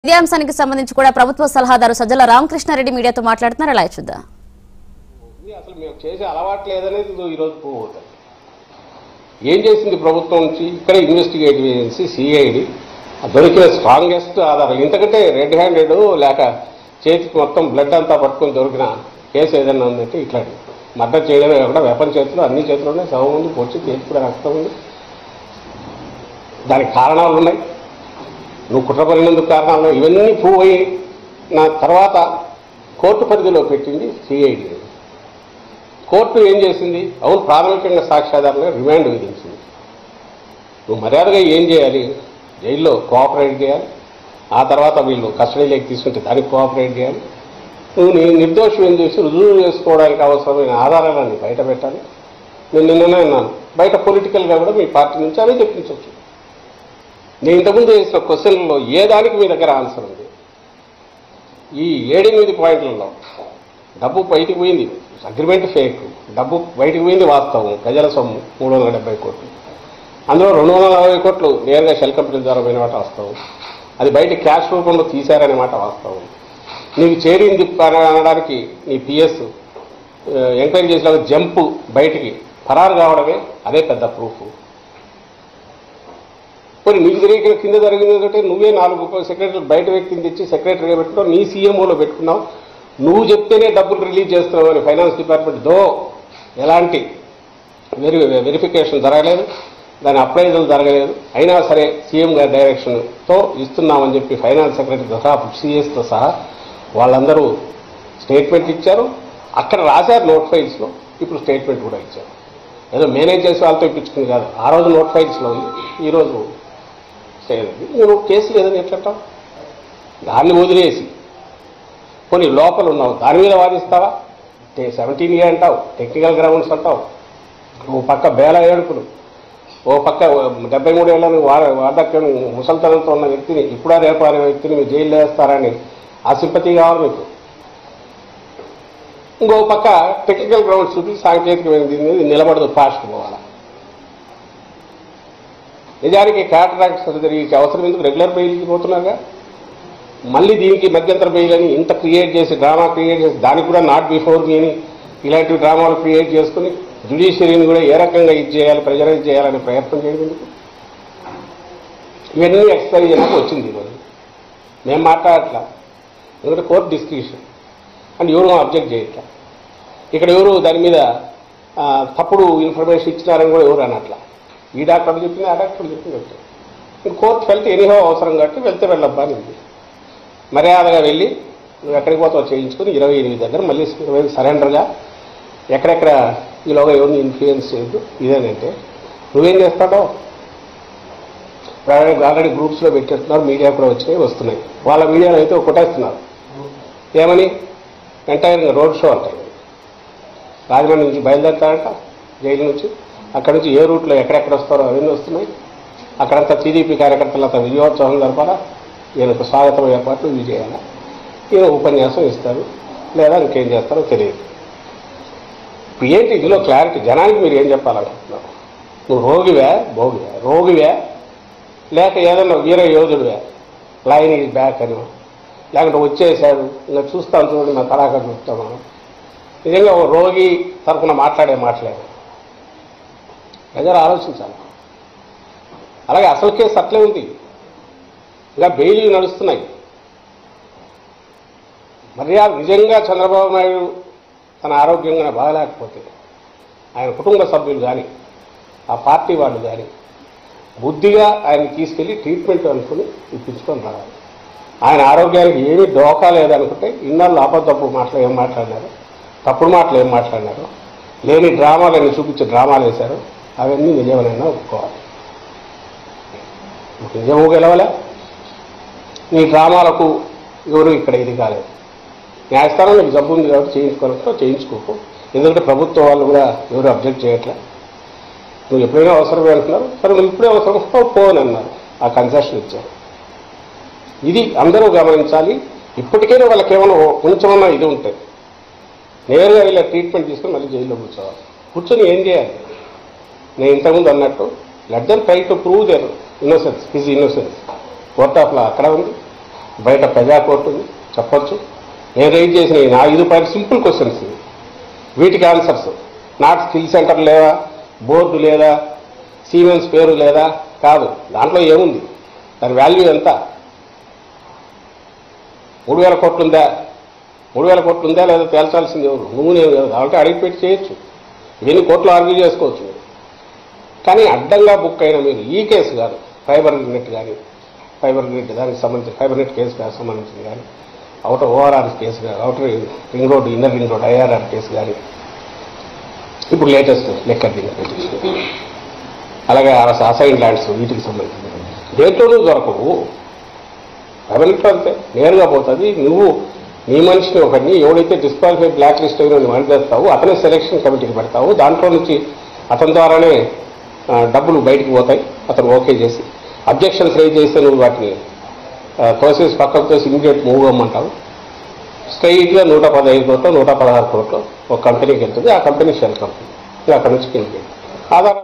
ఇదే అంశానికి సంబంధించి కూడా ప్రభుత్వ సలహాదారు సజ్జల రామకృష్ణారెడ్డి మీడియాతో మాట్లాడుతున్నారు అలా చూద్దాం ఇది అసలు మేము చేసే అలవాటు లేదనేది ఇదో ఈరోజు ప్రూవ్ అవుతుంది ఏం చేసింది ప్రభుత్వం నుంచి ఇక్కడ ఇన్వెస్టిగేటివ్ ఏజెన్సీ సిఐడి దొరికిన స్ట్రాంగెస్ట్ ఆధారాలు ఇంతకంటే రెడ్ హ్యాండెడ్ లేక చేతికి మొత్తం బ్లడ్ అంతా పట్టుకొని దొరికిన కేసు ఏదైనా ఉందంటే ఇట్లాంటి మర్డర్ చేయడమే కాకుండా వెపన్ చేతులు అన్ని చేతులు శవం ఉంది పొడిచి చేతి కూడా రక్తం ఉంది దానికి కారణాలు ఉన్నాయి నువ్వు కుట్ర పడినందుకు కారణాలు ఉన్నాయి. ఇవన్నీ ప్రూవ్ అయ్యి నా తర్వాత కోర్టు పరిధిలో పెట్టింది సిఐడి కోర్టు ఏం చేసింది అవును ప్రాథమికంగా సాక్ష్యాధారంగా రిమాండ్ విధించింది నువ్వు మర్యాదగా ఏం చేయాలి జైల్లో కోఆపరేట్ చేయాలి ఆ తర్వాత వీళ్ళు కస్టడీలోకి తీసుకుంటే దానికి కోఆపరేట్ చేయాలి నువ్వు నీ నిర్దోషం ఏం చేసి రుజువు చేసుకోవడానికి అవసరమైన ఆధారాలన్నీ బయట పెట్టాలి నేను నిన్ననే అన్నాను బయట పొలిటికల్గా కూడా మీ పార్టీ నుంచి అదే చెప్పించవచ్చు నేను ఇంతకుముందు వేసిన క్వశ్చన్లలో ఏ దానికి మీ దగ్గర ఆన్సర్ ఉంది ఈ ఏడెనిమిది పాయింట్లలో డబ్బు బయటికి పోయింది అగ్రిమెంట్ ఫేక్ డబ్బు బయటికి పోయింది వాస్తవం ప్రజల సొమ్ము మూడు వందల డెబ్బై కోట్లు అందులో రెండు వందల నలభై కోట్లు నేరుగా షెల్ కంపెనీ ద్వారా పోయిన మాట వాస్తవం అది బయట క్యాష్ రూపంలో తీశారనే మాట వాస్తవం నీకు చేరింది అని అనడానికి నీ పిఎస్ ఎంక్వైరీ చేసిన జంప్ బయటికి ఫరారు కావడమే అదే పెద్ద ప్రూఫ్ మరి నీకు జరిగిన కింద జరిగింది ఏంటంటే నువ్వే నాలుగు సెక్రటరీ బయట వ్యక్తిని తెచ్చి సెక్రటరీగా పెట్టుకున్నావు నీ సీఎంఓలో పెట్టుకున్నావు నువ్వు చెప్తేనే డబ్బులు రిలీజ్ చేస్తున్నావు అని ఫైనాన్స్ డిపార్ట్మెంట్ దో ఎలాంటి వెరి వెరిఫికేషన్ జరగలేదు దాని అప్రైజల్ జరగలేదు అయినా సరే సీఎం గారి డైరెక్షన్తో ఇస్తున్నామని చెప్పి ఫైనాన్స్ సెక్రటరీ సహా సిఎస్తో సహా వాళ్ళందరూ స్టేట్మెంట్ ఇచ్చారు అక్కడ రాశారు నోట్ ఫైల్స్లో ఇప్పుడు స్టేట్మెంట్ కూడా ఇచ్చారు ఏదో మేనేజ్ చేసి వాళ్ళతో ఇప్పించుకుంది కాదు ఆ రోజు నోట్ ఫైల్స్లో ఉంది ఈరోజు చేయలేదు నువ్వు కేసు లేదని ఎట్లంటావు దాన్ని వదిలేసి కొన్ని లోపల ఉన్నావు దాని మీద వాదిస్తావా సెవెంటీన్ ఏ అంటావు టెక్నికల్ గ్రౌండ్స్ అంటావు ఓ పక్క బేల ఏడుపులు ఓ పక్క డెబ్బై మూడు ఏళ్ళని వాడ వార్ధక్యం ముసలితనంతో ఉన్న వ్యక్తిని ఇప్పుడా రేపు అనే వ్యక్తిని మీరు జైల్లో వేస్తారని ఆ సింపతి కావాలి మీకు ఇంకో పక్క టెక్నికల్ గ్రౌండ్స్ చూపి సాంకేతికమైనది ఇది నిలబడదు ఫాస్ట్ పోవాలా నిజానికి క్యాటరాక్ట్ సర్జరీకి అవసరం ఎందుకు రెగ్యులర్ బెయిల్కి పోతున్నాగా మళ్ళీ దీనికి మధ్యంతర బెయిల్ అని ఇంత క్రియేట్ చేసి డ్రామా క్రియేట్ చేసి దానికి కూడా నాట్ బిఫోర్ మీ అని ఇలాంటి డ్రామాలు క్రియేట్ చేసుకుని జ్యుడిషియరీని కూడా ఏ రకంగా ఇది చేయాలి ప్రెజరైజ్ చేయాలనే ప్రయత్నం చేయడం ఎందుకు ఇవన్నీ ఎక్స్పైరీ చేసి వచ్చింది ఈరోజు మేము మాట్లాడట్లా ఎందుకంటే కోర్టు డిస్క్రిప్షన్ అండ్ ఎవరు అబ్జెక్ట్ చేయట్లా ఇక్కడ ఎవరు దాని మీద ఆ, తప్పుడు ఇన్ఫర్మేషన్ ఇచ్చినారని కూడా ఎవరు అనట్లా ఈ డాక్టర్ చెప్పింది ఆ డాక్టర్ చెప్పింది ఒకటే ఇంక కోర్టుకి వెళ్తే ఎనీహో అవసరం కాబట్టి వెళ్తే వెళ్ళబ్బా అని ఉంది మర్యాదగా వెళ్ళి నువ్వు ఎక్కడికి పోతావు చేయించుకుని ఇరవై ఎనిమిది దగ్గర మళ్ళీ ఇరవై సరెండర్గా ఎక్కడెక్కడ ఈలోగా ఎవరిని ఇన్ఫ్లుయెన్స్ చేయొద్దు ఇదేనంటే నువ్వేం చేస్తాడో ఆల్రెడీ గ్రూప్స్లో పెట్టేస్తున్నారు మీడియా కూడా వచ్చినాయి వస్తున్నాయి వాళ్ళ మీడియాలో అయితే కొట్టేస్తున్నారు ఏమని ఎంటైర్ రోడ్ షో అంటాయి రాజమండ్రి నుంచి బయలుదేరుతారంట జైలు నుంచి అక్కడ నుంచి ఏ రూట్లో ఎక్కడెక్కడ వస్తారో అవన్నీ వస్తున్నాయి అక్కడంతా టీడీపీ కార్యకర్తలంతా విజయోత్సవం జరపాలా ఈయనకు స్వాగతం ఏర్పాట్లు ఇవి చేయాలా ఈయన ఉపన్యాసం ఇస్తారు లేదా ఇంకేం చేస్తారో తెలియదు ఇప్పుడు ఏంటి ఇందులో క్లారిటీ జనానికి మీరు ఏం చెప్పాలనుకుంటున్నారు నువ్వు రోగివే భోగివే రోగివే లేక ఏదైనా వీర యోధుడివే లైన్ ఈజ్ బ్యాక్ అని లేకుంటే వచ్చేసాడు ఇంకా చూస్తాను చూడండి మా తడాక చూస్తాను నిజంగా ఓ రోగి తరఫున మాట్లాడే మాట్లాడే ప్రజలు ఆలోచించాలి అలాగే అసలు కేసు అట్లే ఉంది ఇంకా బెయిల్ నడుస్తున్నాయి మర్యాద నిజంగా చంద్రబాబు నాయుడు తన ఆరోగ్యంగా బాగలేకపోతే ఆయన కుటుంబ సభ్యులు కానీ ఆ పార్టీ వాళ్ళు కానీ బుద్ధిగా ఆయన తీసుకెళ్లి ట్రీట్మెంట్ అనుకుని ఇప్పించుకొని రావాలి ఆయన ఆరోగ్యానికి ఏమీ డోకా లేదనుకుంటే ఇన్నాళ్ళు అబద్ధపు మాటలు ఏం మాట్లాడినారు తప్పుడు మాటలు ఏం మాట్లాడినారు లేని డ్రామాలని చూపించి డ్రామాలు వేశారు అవన్నీ నిజమనైనా ఒప్పుకోవాలి నిజము గెలవలే నీ డ్రామాలకు ఎవరు ఇక్కడ ఇది కాలేదు న్యాయస్థానం నీకు జబ్బు ఉంది కాబట్టి చేయించుకోవాలంటే చేయించుకోకు ఎందుకంటే ప్రభుత్వం వాళ్ళు కూడా ఎవరు అబ్జెక్ట్ చేయట్లే నువ్వు ఎప్పుడైనా అవసరం అంటున్నారు సరే నువ్వు ఇప్పుడే అవసరం పో- పో అని అన్నారు ఆ కన్సెషన్ ఇచ్చారు ఇది అందరూ గమనించాలి ఇప్పటికైనా వాళ్ళకి ఏమైనా కొంచెమన్నా ఇది ఉంటుంది నేరుగా ఇలా ట్రీట్మెంట్ తీసుకొని మళ్ళీ జైల్లో కూర్చోవాలి కూర్చొని ఏం చేయాలి నేను ఇంతకుముందు అన్నట్టు let then try to prove their innocence his innocence court of law అక్కడ ఉంది బయట ప్రజా కోర్టు ఉంది చెప్పొచ్చు నేను రైజ్ చేసిన ఈ నా ఐదు పాయింట్ సింపుల్ క్వశ్చన్స్ ఇవి వీటికి ఆన్సర్స్ నాట్ స్కిల్ సెంటర్ లేదా బోర్డు లేదా సీమెన్స్ పేరు లేదా కాదు దాంట్లో ఏముంది దాని వాల్యూ ఎంత మూడు వేల కోట్లు ఉందా మూడు వేల కోట్లు ఉందా లేదా తేల్చాల్సింది ఎవరు నువ్వు నేను కాదు కాబట్టి అడిగి పెట్టి చేయొచ్చు ఇవన్నీ కోర్టులో ఆర్గ్యూ చేసుకోవచ్చు మీరు కానీ అడ్డంగా బుక్ అయిన మీరు ఈ కేసు కాదు ఫైబర్ నెట్ కానీ ఫైబర్ నెట్ దానికి సంబంధించి ఫైబర్ నెట్ కేసు కానీ సంబంధించింది కానీ అవుటర్ ఓఆర్ఆర్ కేసు కానీ outer ring road inner ring road IRR case కానీ ఇప్పుడు లేటెస్ట్ లెక్కర్ రింగ్ పిటిషన్ అలాగే అసైన్ ల్యాండ్స్ వీటికి సంబంధించి దేంట్లోనూ దొరకవు రెవెన్యూలో అంతే నేరుగా పోతుంది నువ్వు నీ మనిషిని ఒకరిని ఎవడైతే డిస్క్వాలిఫై బ్లాక్ లిస్ట్ అయిన వాడిని చేస్తావు అతనే సెలక్షన్ కమిటీకి పెడతావు దాంట్లో నుంచి అతని ద్వారానే ఆ, డబ్బులు బయటికి పోతాయి అతను ఓకే చేసి అబ్జెక్షన్స్ రేజ్ చేస్తే నువ్వు వాటిని ఆ, తోసేసి పక్కకు తోసి ఇమీడియట్ మూవ్ అమ్మంటావు స్ట్రైట్గా నూట పదహైదు కోట్లు నూట పదహారు కోట్లు ఒక కంపెనీకి వెళ్తుంది ఆ కంపెనీ షెల్ కంపెనీ అక్కడి నుంచి కిందకి ఆధారం